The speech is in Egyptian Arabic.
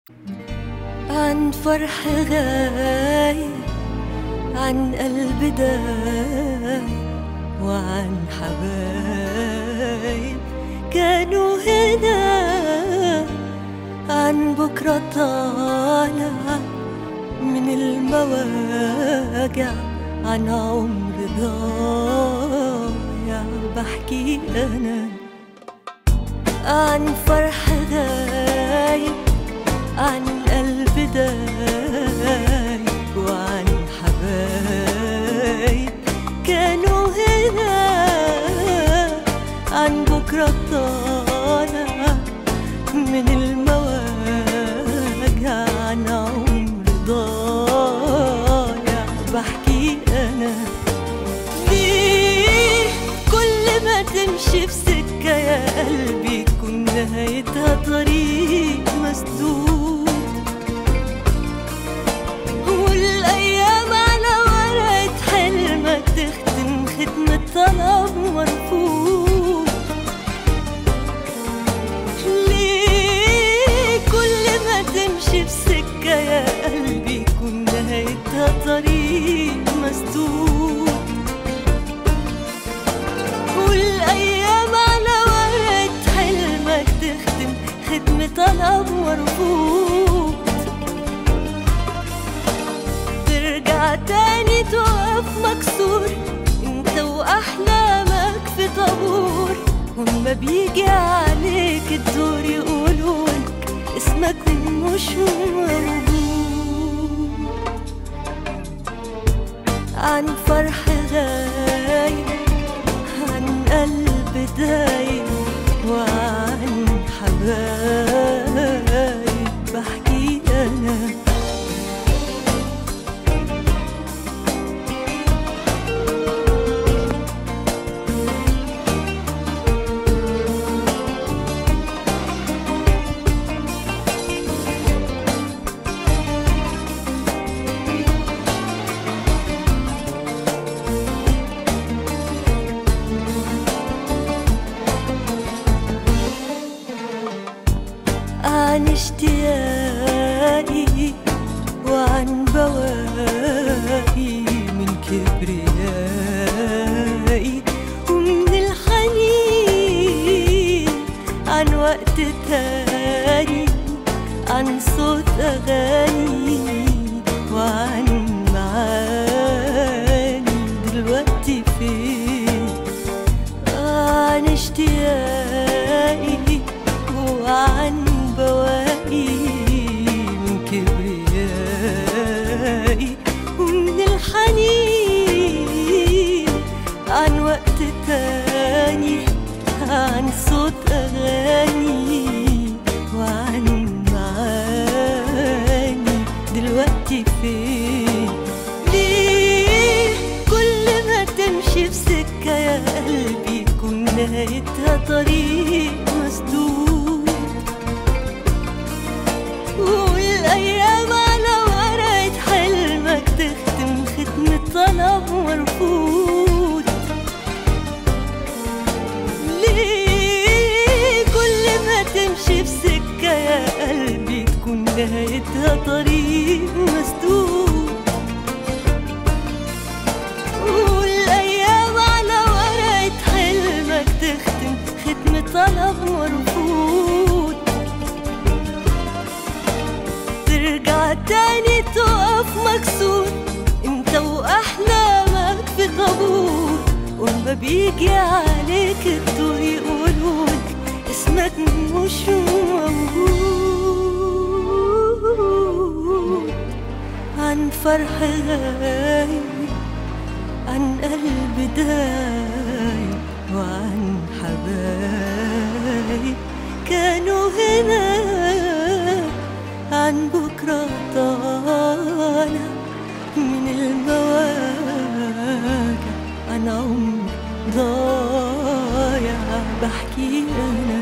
عن فرح غايب عن قلب دايب وعن حبايب كانوا هنا عن بكرة طالع من المواجع عن عمر ضايع بحكي أنا عن فرح غايب عن قلب دايب وعن حبايب كانوا هنا عن بكرة طالع من المواجع عن عمر ضايع بحكي أنا ليه كل ما تمشي في سكة يا قلبي تكون نهايتها طريق مسدود والأيام على ورقة حلمك تختم ختمة طلب مرفوض ليه كل ما تمشي في سكة يا قلبي يكون نهايتها طريق مسدود والأيام على ورقة حلمك تختم ختم طلب مرفوض ترجع تاني تقف مكسور انت واحلامك في طابور وما بيجي عليك الدور يقولولك اسمك مش موجود عن فرح غايب عن قلب دايب وعن حبايب بحكي انا عن اشتياقي وعن بوائي من كبريائي ومن الحنين عن وقت تاني عن صوت أغاني وعن معاني دلوقتي فين عن اشتياقي وعن بوائي من كبريائي ومن الحنين عن وقت تاني عن صوت أغاني وعن معاني دلوقتي فين ليه كل ما تمشي في سكة يا قلبي يكون نهايتها طريق مسدود والأيام على ورقة حلمك تختم ختم طلب مرفوض ليه كل ما تمشي في سكة يا قلبي تكون نهايتها طريق مسدود والأيام على ورقة حلمك تختم ختم طلب مرفوض ترجع تاني تقف مكسور انت واحلامك في طابور وما بيجي عليك الدور يقولولك اسمك مش موجود عن فرح غايب عن قلب دايب وعن حبايب كانوا هنا عن بكرة طالع من المواجع عن عمر ضايع بحكي أنا